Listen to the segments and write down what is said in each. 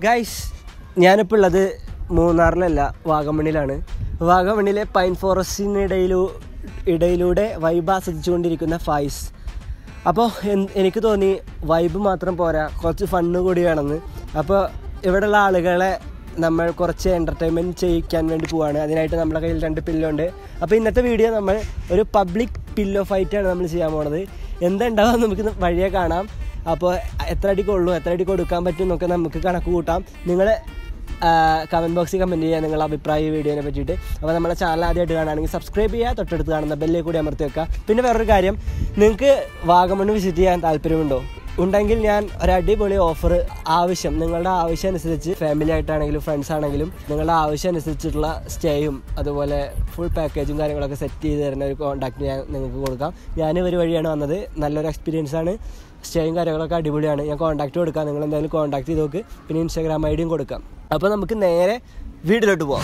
Guys ഞാനിപ്പോൾ ഉള്ളത് മൂന്നാറിലല്ല വാഗമണ്ണിലാണ് വാഗമണ്ണിലെ pine ഫോറസ്റ്റിനിടയിലൂ ഇടയിലൂടെ വൈബ് ആസ്വദിച്ചുകൊണ്ടിരിക്കുന്ന ഫായിസ് അപ്പോൾ എനിക്ക് തോന്നി വൈബ് മാത്രം പോരാ കുറച്ച് ഫണ്ണ് കൂടി വേണമെന്ന് അപ്പോൾ ഇവിടെയുള്ള ആളുകളെ നമ്മൾ കുറച്ച് എൻ്റർടൈൻമെൻറ്റ് ചെയ്യിക്കാൻ വേണ്ടി പോവാണ് അതിനായിട്ട് നമ്മുടെ കയ്യിൽ രണ്ട് പില്ലോ ഉണ്ട് അപ്പോൾ ഇന്നത്തെ വീഡിയോ നമ്മൾ ഒരു പബ്ലിക് പില്ലോ ഫൈറ്റാണ് നമ്മൾ ചെയ്യാൻ പോണത് എന്തുണ്ടാവും നമുക്ക് വഴിയെ കാണാം അപ്പോൾ എത്ര അടി കൊള്ളു എത്ര അടി കൊടുക്കാൻ പറ്റും എന്നൊക്കെ നമുക്ക് കണക്ക് കൂട്ടാം നിങ്ങൾ കമൻറ്റ് ബോക്സിൽ കമൻറ്റ് ചെയ്യുക നിങ്ങളുടെ അഭിപ്രായം ഈ വീഡിയോനെ പറ്റിയിട്ട് അപ്പോൾ നമ്മുടെ ചാനൽ ആദ്യമായിട്ട് കാണുകയാണെങ്കിൽ സബ്സ്ക്രൈബ് ചെയ്യുക തൊട്ടടുത്ത് കാണുന്ന ബെല്ലേ കൂടി അമർത്തി വെക്കുക പിന്നെ വേറൊരു കാര്യം നിങ്ങൾക്ക് വാഗമണ്ണ് വിസിറ്റ് ചെയ്യാൻ താല്പര്യമുണ്ടോ ഉണ്ടെങ്കിൽ ഞാൻ ഒരു അടിപൊളി ഓഫർ ആവശ്യം നിങ്ങളുടെ ആവശ്യം അനുസരിച്ച് ഫാമിലി ആയിട്ടാണെങ്കിലും ഫ്രണ്ട്സ് ആണെങ്കിലും നിങ്ങളുടെ ആവശ്യം അനുസരിച്ചിട്ടുള്ള സ്റ്റേയും അതുപോലെ ഫുൾ പാക്കേജും കാര്യങ്ങളൊക്കെ സെറ്റ് ചെയ്ത് തരുന്ന ഒരു കോൺടാക്ട് ഞാൻ നിങ്ങൾക്ക് കൊടുക്കാം ഞാൻ ഒരു വഴിയാണ് വന്നത് നല്ലൊരു എക്സ്പീരിയൻസ് ആണ് സ്റ്റേയും കാര്യങ്ങളൊക്കെ അടിപൊളിയാണ് ഞാൻ കോൺടാക്ട് കൊടുക്കാം നിങ്ങൾ എന്തായാലും കോൺടാക്ട് ചെയ്ത് നോക്ക് പിന്നെ ഇൻസ്റ്റാഗ്രാം ഐ ഡിയും കൊടുക്കാം അപ്പോൾ നമുക്ക് നേരെ വീട്ടിലോട്ട് പോവാം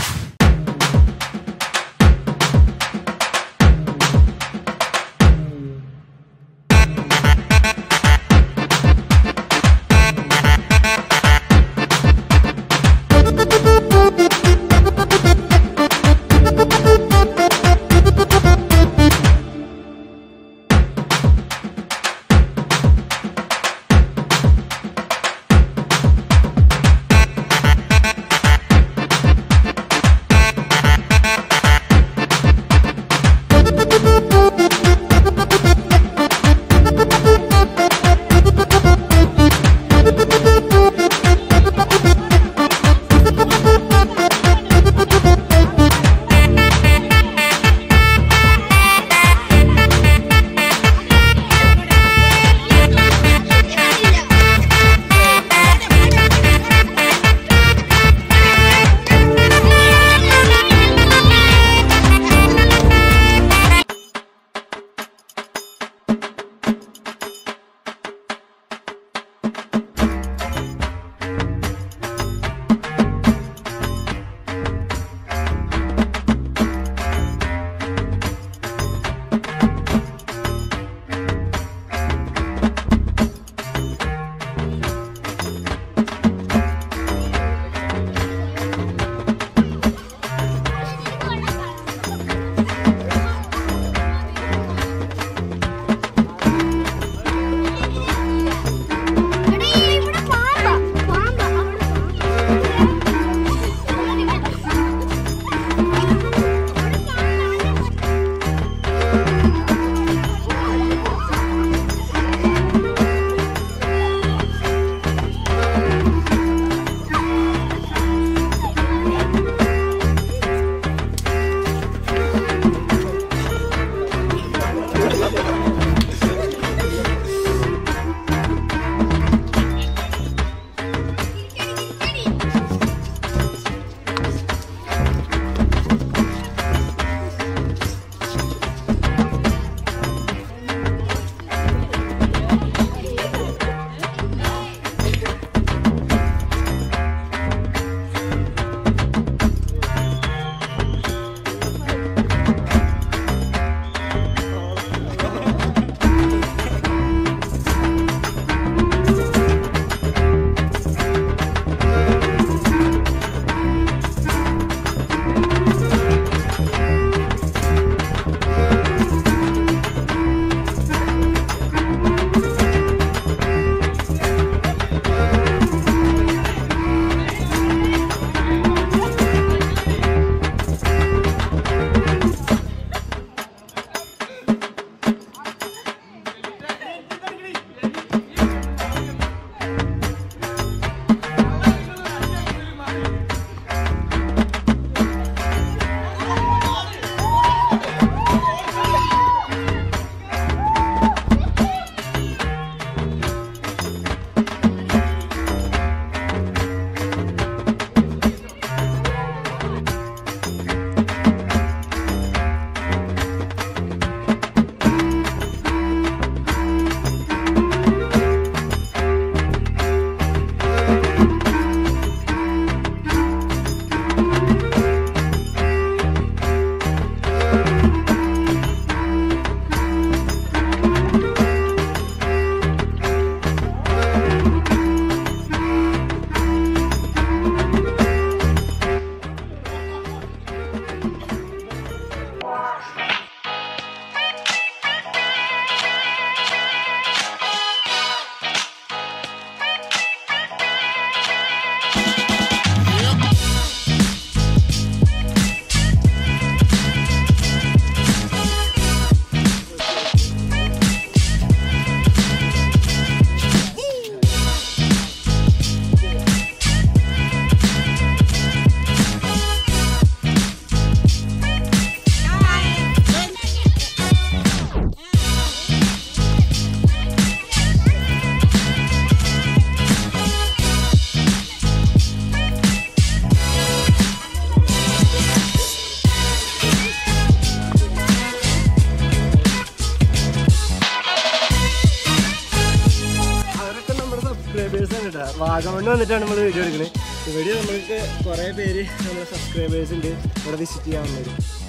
കേട്ടോ വാഗമണ്ണ് വന്നിട്ടാണ് നമ്മൾ വീഡിയോ എടുക്കുന്നത് ഇവിടെ നമ്മൾക്ക് കുറേ പേര് നമ്മുടെ സബ്സ്ക്രൈബേഴ്സ് ഉണ്ട് ഇവിടെ വിസിറ്റ് ചെയ്യാൻ വന്നത്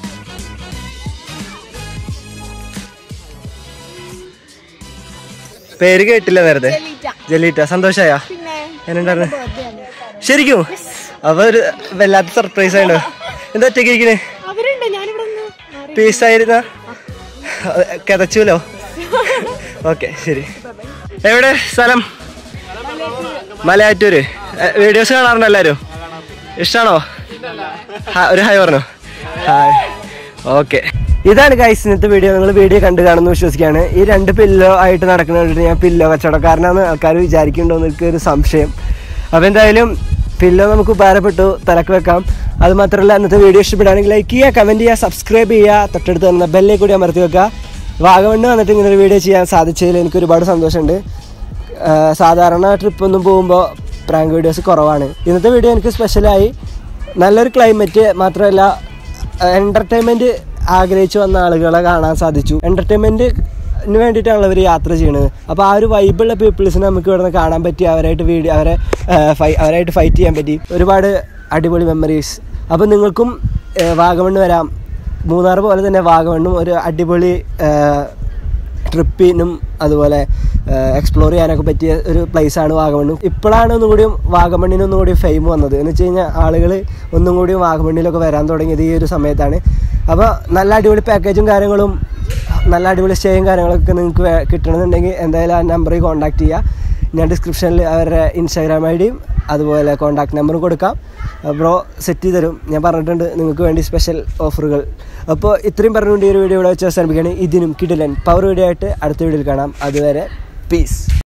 പേര് കേട്ടില്ല നേരത്തെ ജലീറ്റ സന്തോഷായ പിന്നെ എന്നുണ്ടായിരുന്നു ശരിക്കും അപ്പൊ ഒരു വല്ലാത്ത സർപ്രൈസ് ആയിട്ടോ എന്താ ഒറ്റയ്ക്ക് ഇരിക്കണേ അവരുണ്ട് ഞാനിവിടെ നിന്ന് മാറി. പീസായിരുന്ന കിതച്ചൂലോ ഓക്കെ ശരി എവിടെ സ്ഥലം മലയാറ്റൂര് വീഡിയോസ് കാണാറുണ്ട് എല്ലാവരും ഇഷ്ടാണോ ഹാ- ഒരു ഹായ് പറഞ്ഞോ ഹായ് ഓക്കെ ഇതാണ് ഗൈസ് ഇന്നത്തെ വീഡിയോ നിങ്ങൾ വീഡിയോ കണ്ടു കാണുന്നു വിശ്വസിക്കുകയാണ് ഈ രണ്ട് പില്ലോ ആയിട്ട് നടക്കുന്ന കണ്ടിട്ട് ഞാൻ പില്ലോ കച്ചവടക്കാരനാന്ന് ആൾക്കാർ വിചാരിക്കുന്നുണ്ടോ എന്ന് എനിക്കൊരു സംശയം അപ്പോൾ എന്തായാലും പില്ലോ നമുക്ക് ഉപകാരപ്പെട്ടു തലക്ക് വെക്കാം അത് മാത്രമല്ല ഇന്നത്തെ വീഡിയോ ഇഷ്ടപ്പെടുകയാണെങ്കിൽ ലൈക്ക് ചെയ്യുക കമൻറ്റ് ചെയ്യുക സബ്സ്ക്രൈബ് ചെയ്യുക തൊട്ടടുത്ത് തന്നെ ബെല്ലേ കൂടി അമർത്തി വെക്കുക വാഗമണ്ണ് വന്നിട്ട് ഇങ്ങനെ ഒരു വീഡിയോ ചെയ്യാൻ സാധിച്ചതിൽ എനിക്ക് ഒരുപാട് സന്തോഷമുണ്ട് ആഹ് സാധാരണ ട്രിപ്പൊന്നും പോകുമ്പോൾ പ്രാങ്ക് വീഡിയോസ് കുറവാണ് ഇന്നത്തെ വീഡിയോ എനിക്ക് സ്പെഷ്യലായി നല്ലൊരു ക്ലൈമറ്റ് മാത്രമല്ല എൻ്റർടൈൻമെൻറ്റ് ആഗ്രഹിച്ചു വന്ന ആളുകളെ കാണാൻ സാധിച്ചു എൻ്റർടൈൻമെൻറ്റിന് വേണ്ടിയിട്ടാണ് അവർ യാത്ര ചെയ്യുന്നത് അപ്പോൾ ആ ഒരു വൈബുള്ള പീപ്പിൾസിനെ നമുക്ക് ഇവിടെ നിന്ന് കാണാൻ പറ്റി അവരായിട്ട് വീഡിയോ അവരെ ആഹ് ഫൈ അവരായിട്ട് ഫൈറ്റ് ചെയ്യാൻ പറ്റി ഒരുപാട് അടിപൊളി മെമ്മറീസ് അപ്പോൾ നിങ്ങൾക്കും ആഹ് വാഗമണ്ണ് വരാം മൂന്നാർ പോലെ തന്നെ വാഗമണ്ണും ഒരു അടിപൊളി ആഹ് ട്രിപ്പിനും അതുപോലെ എക്സ്പ്ലോർ ചെയ്യാനൊക്കെ പറ്റിയ ഒരു പ്ലേസാണ് വാഗമണ്ണും ഇപ്പോഴാണ് ഒന്നും കൂടിയും വാഗമണ്ണിന് ഒന്നും കൂടി ഫെയിം വന്നത് എന്ന് വെച്ച് കഴിഞ്ഞാൽ ആളുകൾ ഒന്നും കൂടിയും വാഗമണ്ണിലൊക്കെ വരാൻ തുടങ്ങിയത് ഈ ഒരു സമയത്താണ് അപ്പോൾ നല്ല അടിപൊളി പാക്കേജും കാര്യങ്ങളും നല്ല അടിപൊളി സ്റ്റേയും കാര്യങ്ങളൊക്കെ നിങ്ങൾക്ക് വേ- കിട്ടണമെന്നുണ്ടെങ്കിൽ എന്തായാലും ആ നമ്പറിൽ കോൺടാക്ട് ചെയ്യുക ഞാൻ ഡിസ്ക്രിപ്ഷനിൽ അവരുടെ ഇൻസ്റ്റാഗ്രാം ഐ ഡിയും അതുപോലെ കോൺടാക്ട് നമ്പറും കൊടുക്കാം ബ്രോ സെറ്റ് ചെയ്ത് തരും ഞാൻ പറഞ്ഞിട്ടുണ്ട് നിങ്ങൾക്ക് വേണ്ടി സ്പെഷ്യൽ ഓഫറുകൾ അപ്പോൾ ഇത്രയും പറഞ്ഞുകൊണ്ട് ഈ ഒരു വീഡിയോ ഇവിടെ വെച്ച് അവസാനിപ്പിക്കുകയാണ് ഇതിനും കിടിലൻ പവർ വീഡിയോ ആയിട്ട് അടുത്ത വീഡിയോയിൽ കാണാം അതുവരെ പീസ്